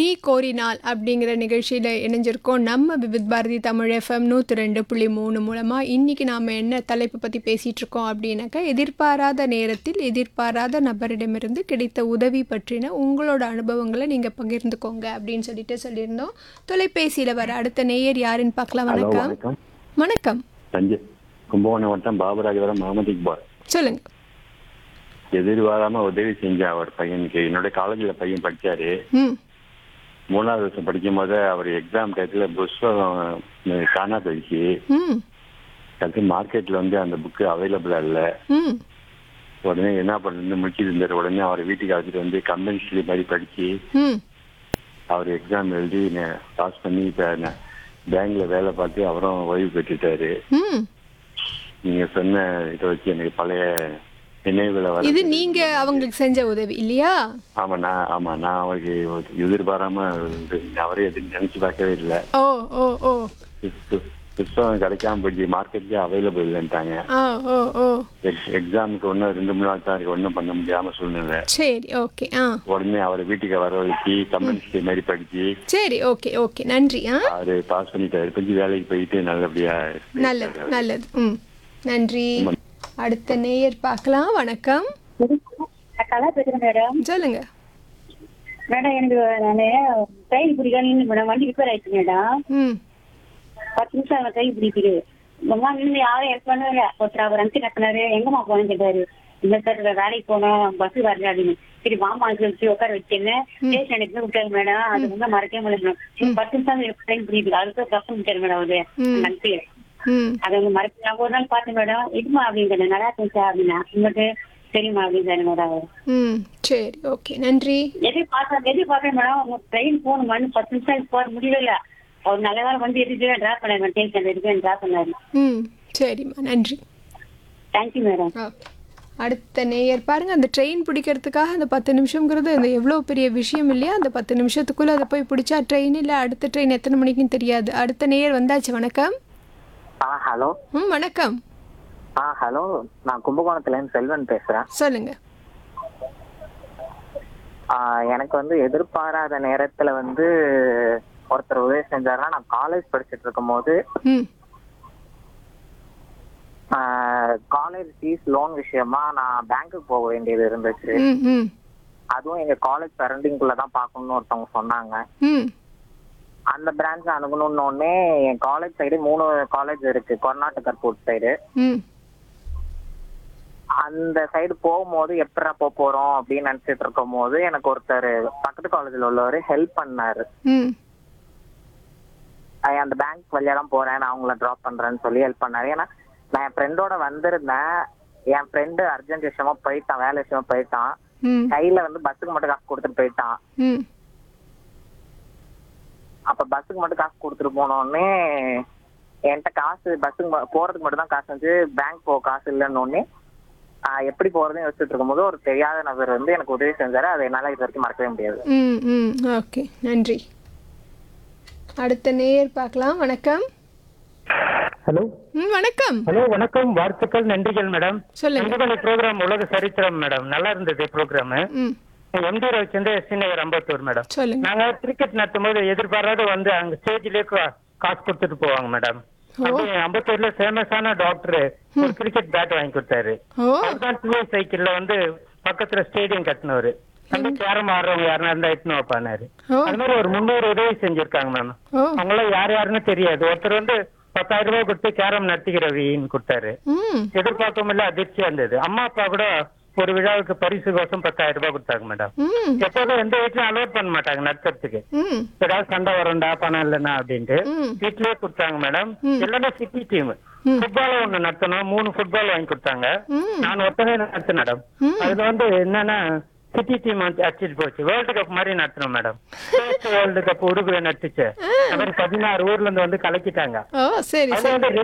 நீ கோரினால் அப்படிங்கிற நிகழ்ச்சியில் இணைஞ்சிருக்கோம் நம்ம விவித் பாரதி தமிழ் எஃப்எம் நூற்றி ரெண்டு புள்ளி மூணு மூலமாக இன்றைக்கி நாம் என்ன தலைப்பு பற்றி பேசிகிட்டு இருக்கோம் அப்படின்னாக்கா எதிர்பாராத நேரத்தில் எதிர்பாராத நபரிடமிருந்து கிடைத்த உதவி பற்றின உங்களோட அனுபவங்களை நீங்கள் பகிர்ந்துக்கோங்க அப்படின்னு சொல்லிட்டு சொல்லியிருந்தோம் தொலைபேசியில் வர அடுத்த நேயர் யாருன்னு பார்க்கலாம் ஹலோ வணக்கம் வணக்கம் வணக்கம் தஞ்சை கும்பகோணம் வட்டம் பாபராஜபுரம் முகமது இக்பால் சொல்லுங்கள் எதிர்பாராம உதவி செஞ்ச அவர் பையனுக்கு என்னோட காலேஜ்ல பையன் படிச்சாரு ம் மூணாவது வருஷம் படிக்கும் போது அவர் எக்ஸாம் டயத்துல புஸ்தகம் காணா போயிடுச்சு ம் அடுத்து மார்க்கெட்ல வந்து அந்த புக்கு அவைலபிளா இல்ல ம் உடனே என்ன பண்ணுன்னு முடிச்சிட்டு இருந்தாரு உடனே அவர் வீட்டுக்கு அழைச்சிட்டு வந்து கம்பெனி மாதிரி படிச்சு ம் அவர் எக்ஸாம் எழுதி பாஸ் பண்ணி இப்ப பேங்க்ல வேலை பார்த்து அவரும் ஓய்வு பெற்றுட்டாரு ம் நீங்க சொன்ன இதை வச்சு எனக்கு பழைய நினைவுகளை வர இது நீங்க அவங்களுக்கு செஞ்ச உதவி இல்லையா ஆமா நான் ஆமா நான் அவருக்கு எதிர்பாராம இது அவரே எதுவும் நினைச்சு பார்க்கவே இல்லை ஓ ஓ ஓ புஸ்தகம் கிடைக்காம போயிடுச்சு மார்க்கெட்லயே அவைலபிள் இல்லைன்ட்டாங்க ஆ ஓ ஓ எக்ஸாமுக்கு ஒன்றும் ரெண்டு மூணு நாள் தான் இருக்கு ஒன்றும் பண்ண முடியாம சூழ்நிலை சரி ஓகே ஆ உடனே அவர் வீட்டுக்கு வர வச்சு கம்யூனிஸ்ட் மாதிரி படிச்சு சரி ஓகே ஓகே நன்றி ஆ அவரு பாஸ் பண்ணிட்டாரு கொஞ்சம் வேலைக்கு போயிட்டு நல்லபடியா நல்லது நல்லது ம் நன்றி அடுத்த நேயர் பார்க்கலாம் வணக்கம் கலா பேசுறேன் மேடம் சொல்லுங்க மேடம் எனக்கு நானு ட்ரெயின் பிடிக்கணும் மேடம் வண்டி ரிப்பேர் ஆயிடுச்சு மேடம் ம் பத்து நிமிஷம் அவன் ட்ரெயின் பிடிக்குது அம்மா நின்று யாரும் ஹெல்ப் பண்ணவே ஒருத்தர் அவர் அனுப்பி கட்டினாரு எங்கம்மா போனேன்னு கேட்டாரு இந்த சார் வேலைக்கு போனோம் பஸ் வரல அப்படின்னு சரி மாமா வச்சு உட்கார வச்சேன்னு ஸ்டேஷன் எடுத்து விட்டாரு மேடம் அது வந்து மறக்கவே முடியல மேடம் சரி, பத்து நிமிஷம் ட்ரெயின் பிடிக்குது அதுக்கு பஸ் விட்டாரு மேடம் அவரு ம். அனுப்பி ம் அதை வந்து மறக்க நான் ஒரு நாள் பார்த்தேன் மேடம் இதுமா அப்படின்னு நல்லா இருந்துச்சா அப்படின்னா உங்களுக்கு தெரியுமா அப்படின்னு மேடம் அவர் ம் சரி ஓகே நன்றி எது பார்த்தா எது பார்த்தேன் மேடம் உங்க ட்ரெயின் போகணும் பத்து நிமிஷம் போக முடியல அவர் நல்ல வேலை வந்து எதுக்கு ட்ராப் பண்ணாரு ஸ்டேஷன் எதுக்கு ட்ராப் பண்ணாரு ம் சரிம்மா நன்றி தேங்க்யூ மேடம் ஓகே அடுத்த நேயர் பாருங்க அந்த ட்ரெயின் பிடிக்கிறதுக்காக அந்த பத்து நிமிஷங்கிறது அந்த எவ்வளோ பெரிய விஷயம் இல்லையா அந்த பத்து நிமிஷத்துக்குள்ளே அதை போய் பிடிச்சா ட்ரெயின் இல்லை அடுத்த ட்ரெயின் எத்தனை மணிக்குன்னு தெரியாது அடுத்த நேயர் வந்தாச்சு வணக்கம் ஆ ஹலோ ம் வணக்கம் ஆ ஹலோ நான் கும்பகோணத்துலேருந்து செல்வன் பேசுகிறேன் சொல்லுங்க எனக்கு வந்து எதிர்பாராத நேரத்தில் வந்து ஒருத்தர் உதவி செஞ்சாருன்னா நான் காலேஜ் படிச்சுட்டு இருக்கும்போது ம் காலேஜ் ஃபீஸ் லோன் விஷயமா நான் பேங்க்குக்கு போக வேண்டியது இருந்துச்சு ம் ம் அதுவும் எங்கள் காலேஜ் சரௌண்டிங்குள்ளே தான் பார்க்கணும்னு ஒருத்தவங்க சொன்னாங்க ம் அந்த பிரான்ச் அணுகணும்னு என் காலேஜ் சைடு மூணு காலேஜ் இருக்கு கர்நாடகா ஏர்போர்ட் சைடு ம் அந்த சைடு போகும்போது எப்படா போக போறோம் அப்படின்னு நினைச்சிட்டு இருக்கும் போது எனக்கு ஒருத்தர் பக்கத்து காலேஜ்ல உள்ளவர் ஹெல்ப் பண்ணாரு ம் அஹ் அந்த பேங்க் வழியா தான் போறேன் நான் அவங்கள டிராப் பண்றேன்னு சொல்லி ஹெல்ப் பண்ணாரு ஏன்னா நான் என் ஃப்ரெண்டோட வந்திருந்தேன் என் ஃப்ரெண்டு அர்ஜென்ட் விஷயமா போயிட்டான் வேலை விஷயமா போயிட்டான் ம் கையில வந்து பஸ்ஸுக்கு மட்டும் காசு கொடுத்துட்டு போயிட்டான் ம் அப்ப பஸ்ஸுக்கு மட்டும் காசு கொடுத்துட்டு போனோடனே என்கிட்ட காசு பஸ்ஸுக்கு ம- போறதுக்கு மட்டும் தான் காசு வந்து பேங்க் போக காசு இல்லைன்னு எப்படி போறதுன்னு யோசிச்சுட்டு இருக்கும்போது ஒரு தெரியாத நபர் வந்து எனக்கு உதவி செஞ்சாரு அதை என்னால இது வரைக்கும் மறக்கவே முடியாது ம் ம் ஓகே நன்றி அடுத்த நேயர் பார்க்கலாம் வணக்கம் ஹலோ ம் வணக்கம் ஹலோ வணக்கம் வாழ்த்துக்கள் நன்றிகள் மேடம் சொல்லுங்க நன்றிகள் ப்ரோக்ராம் உலக சரித்திரம் மேடம் நல்லா இருந்தது ப்ரோக்ராம் ம் MD Ravichandra SD Nagar Ambattur madam சொல்லுங்க நாங்க கிரிக்கெட் நடத்தும் போது எதிர்பாராத வந்து அங்க ஸ்டேஜ்லயே காசு கொடுத்துட்டு போவாங்க மேடம் அப்படியே அம்பத்தூர்ல ஃபேமஸான டாக்டர் ஒரு கிரிக்கெட் பேட் வாங்கி கொடுத்தாரு ஓ அதுதான் டூ சைக்கிள்ல வந்து பக்கத்துல ஸ்டேடியம் கட்டினவரு அங்க கேரம் ஆடுறவங்க யாருன்னா இருந்தா எட்டுன்னு வைப்பானாரு ஓ அது மாதிரி ஒரு முன்னூறு உதவி செஞ்சிருக்காங்க மேம் ஓ அவங்களாம் யார் யாருன்னு தெரியாது ஒருத்தர் வந்து பத்தாயிரம் ரூபாய் கொடுத்து கேரம் நடத்திக்கிற வீன்னு கொடுத்தாரு ம் எதிர்பார்க்கவும் இல்ல அதிர்ச்சியா இருந்தது அம்மா அப்பா கூட ஒரு விழாவுக்கு பரிசு கோசம் பத்தாயிரம் ரூபாய் கொடுத்தாங்க மேடம் ம் எப்போதும் எந்த வீட்லயும் அலோட் பண்ண மாட்டாங்க நடத்துறதுக்கு ம் ஏதாவது சண்டை வரும்டா பணம் இல்லைன்னா அப்படின்ட்டு ம். வீட்லயே கொடுத்தாங்க மேடம் ம். எல்லாமே சிட்டி டீம் ம். ஃபுட்பால் ஒண்ணு நடத்தணும் மூணு ஃபுட்பால் வாங்கி கொடுத்தாங்க ம் நான் ஒருத்தனே நடத்தினேன் மேடம் ம். அதுல வந்து என்னன்னா சிட்டி டீம் அடிச்சிட்டு போச்சு வேர்ல்டு கப் மாதிரி நடத்தணும் மேடம் வேர்ல்டு கப் உருகுவே நடத்துச்சு அது மாதிரி பதினாறு ஊர்ல இருந்து வந்து கலக்கிட்டாங்க ஓ சரி அதுல சரி வந்து